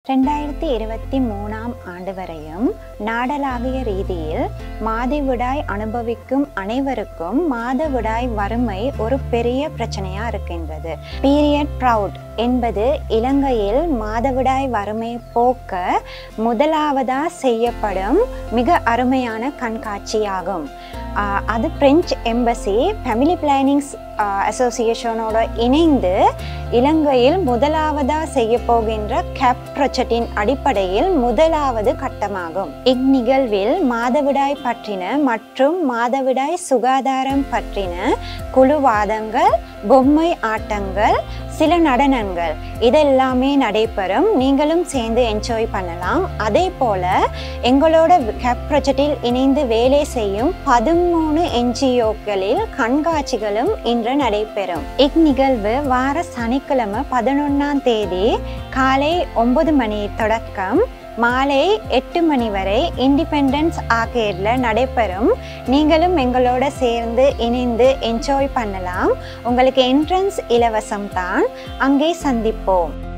ரெண்டாயிரத்தி இருபத்தி மூணாம் ஆண்டு வரையும் நாடளாவிய ரீதியில் மாதவிடாய் அனுபவிக்கும் அனைவருக்கும் மாதவிடாய் வறுமை ஒரு பெரிய பிரச்சனையா இருக்கின்றது பீரியட் ப்ரவுட் என்பது இலங்கையில் மாதவிடாய் வறுமை போக்க முதலாவதா செய்யப்படும் மிக அருமையான கண்காட்சியாகும் ஆஹ் அது பிரெஞ்சு எம்பசி ஃபேமிலி பிளானிங்ஸ் அசோசியேஷனோட இணைந்து இலங்கையில் முதலாவதாக செய்ய போகின்ற கேப் ப்ரொஜெக்டின் அடிப்படையில் முதலாவது கட்டமாகும் இந்நிகழ்வில் மாதவிடாய் பற்றின மற்றும் மாதவிடாய் சுகாதாரம் பற்றின குழுவாதங்கள் பொம்மை ஆட்டங்கள் சில நடனங்கள் இதெல்லாமே நடைபெறும் நீங்களும் சேர்ந்து என்ஜாய் பண்ணலாம் அதே போல எங்களோட கேப் ப்ரொஜெக்டில் இணைந்து வேலை செய்யும் பதிமூணு என்ஜிஓக்களில் கண்காட்சிகளும் இன்று நடைபெறும் இந்நிகழ்வு வார சனிக்கிழமை பதினொன்றாம் தேதி காலை ஒன்பது மணி தொடக்கம் மாலை எட்டு மணி வரை இண்டிபெண்டன்ஸ் ஆர்கேடில் நடைபெறும் நீங்களும் எங்களோட சேர்ந்து இணைந்து என்ஜாய் பண்ணலாம் உங்களுக்கு என்ட்ரன்ஸ் இலவசம் தான் அங்கே சந்திப்போம்